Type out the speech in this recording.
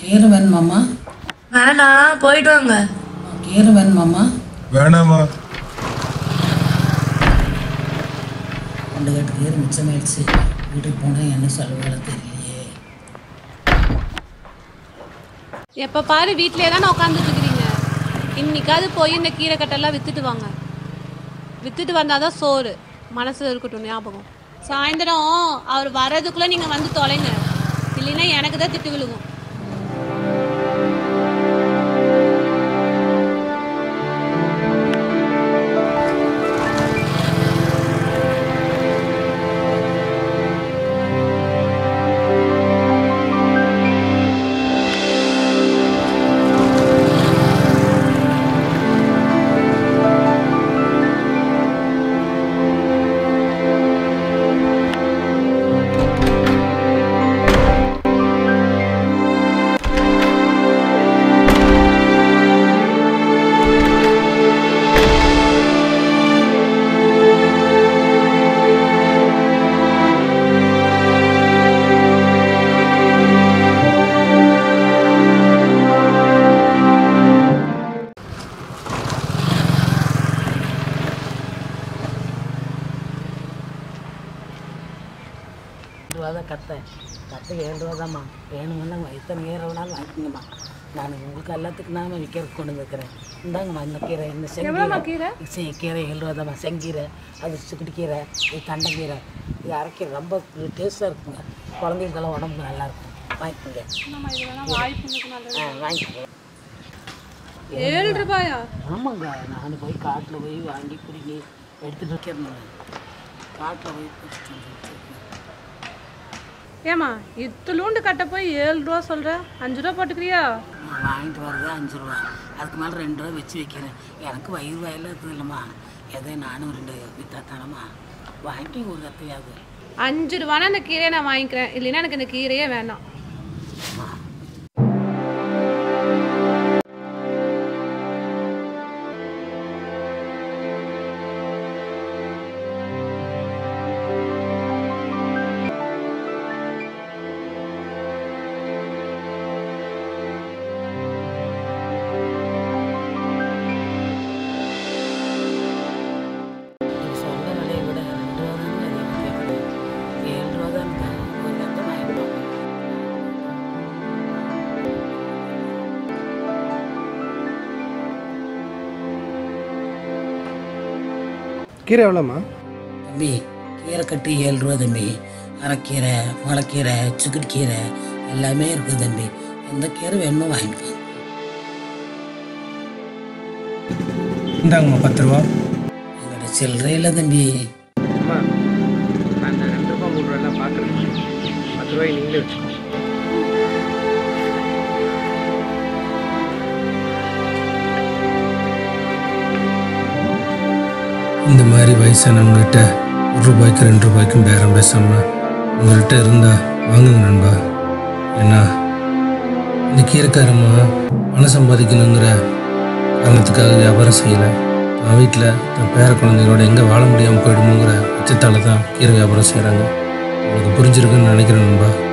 கீரை வேணுமாம்மா வேணாம் போயிட்டு வாங்க கீரை வேணுமாம்மா வேணாமா ரெண்டு கட்டு கீரை மிச்சமாயிடுச்சு வீட்டுக்கு போனால் என்ன சொல்லுவாளோ தெரியலையே எப்போ பாரு வீட்டிலே தானே உட்காந்துட்டு இருக்கிறீங்க இன்னைக்காவது போய் இந்த கீரை கட்டெல்லாம் வித்துட்டு வாங்க வித்துட்டு வந்தாதான் சோறு மனசுல இருக்கட்டும் ஞாபகம் சாயந்தரம் அவர் வர்றதுக்குள்ள நீங்க வந்து தொலைங்க இல்லைன்னா எனக்கு தான் திட்டு விழுகும் ஏழு ரூபா தான் கத்தை கத்தை ஏழு ரூபா தான்மா வேணுங்கன்னா எத்தனை கீரை வேணாலும் வாங்கிக்கோங்கம்மா நான் உங்களுக்கு எல்லாத்துக்கும் நான் விற்கிறதுக்கு கொண்டு வந்துருக்கிறேன் இந்தாங்கம்மா இந்த கீரை இந்த செங்கீரை செ கீரை ஏழு ரூபா தான்மா செங்கீரை அது சுக்குட்டி கீரை இது தண்டங்கீரை இது அரைக்கீரை ரொம்ப டேஸ்ட்டாக இருக்குங்க குழந்தைங்களுக்கெல்லாம் உடம்புக்கு நல்லா இருக்கும் வாங்கிக்கோங்க ஆ வாங்கிக்கோங்க ஏழு ரூபாயா ஆமாங்க நான் போய் காட்டில் போய் வாங்கி பிடிங்கி எடுத்துகிட்டு வைக்கிறேன் காட்டில் போய் பிடிச்சிட்டு வந்து வச்சிருக்கேன். ஏமா இத்துலூண்டு கட்ட போய் ஏழு ரூபா சொல்ற அஞ்சு ரூபா போட்டுக்கிறியா நான் வாங்கிட்டு வர்றது அஞ்சு ரூபா அதுக்கு மேலே ரெண்டு ரூபா வச்சு வைக்கிறேன் எனக்கு வயிறு வயலில் இருக்குது இல்லைம்மா எதோ நானும் ரெண்டு வித்தா தானம்மா வாங்கி ஒரு கத்தையாவது அஞ்சு ரூபானா அந்த கீரையை நான் வாங்கிக்கிறேன் இல்லைன்னா எனக்கு இந்த கீரையே வேணாம் இது சொந்த விலையை விட ரெண்டு ரூபா தானே அதிகமாக கேட்குறேன் ஏழு ரூபா தான் இருக்கு. ஒரு கத்தை வாங்கிட்டு கீரை எவ்வளோம்மா தம்பி கீரை கட்டு ஏழு ரூபா தம்பி அரைக்கீரை முளைக்கீரை சுக்குட்டி கீரை எல்லாமே இருக்குது தம்பி எந்த கீரை வேணுமோ வாங்கிக்கோ இந்தாங்கம்மா பத்து ரூபா எங்கள்கிட்ட சில்லறை இல்லை தம்பி அம்மா நான் இந்த ரெண்டு ரூபா மூணு ரூபாய்லாம் பார்க்குறேன் பத்து ரூபாய் நீங்களே வச்சுக்கோங்க இந்த மாதிரி வயசானவங்ககிட்ட ஒரு ரூபாய்க்கு ரெண்டு ரூபாய்க்கும் பேரம் பேசாம உங்கள்கிட்ட இருந்தா வாங்குங்க நண்பா ஏன்னா இந்த கீரைக்காரம்மா பணம் சம்பாதிக்கணுங்கிற காரணத்துக்காக வியாபாரம் செய்யலை தான் வீட்டில் தன் பேர குழந்தைகளோட எங்கே வாழ முடியாமல் போயிடுமோங்கிற அச்சத்தால் தான் கீரை வியாபாரம் செய்கிறாங்க உங்களுக்கு புரிஞ்சிருக்குன்னு நினைக்கிறேன் நண்பா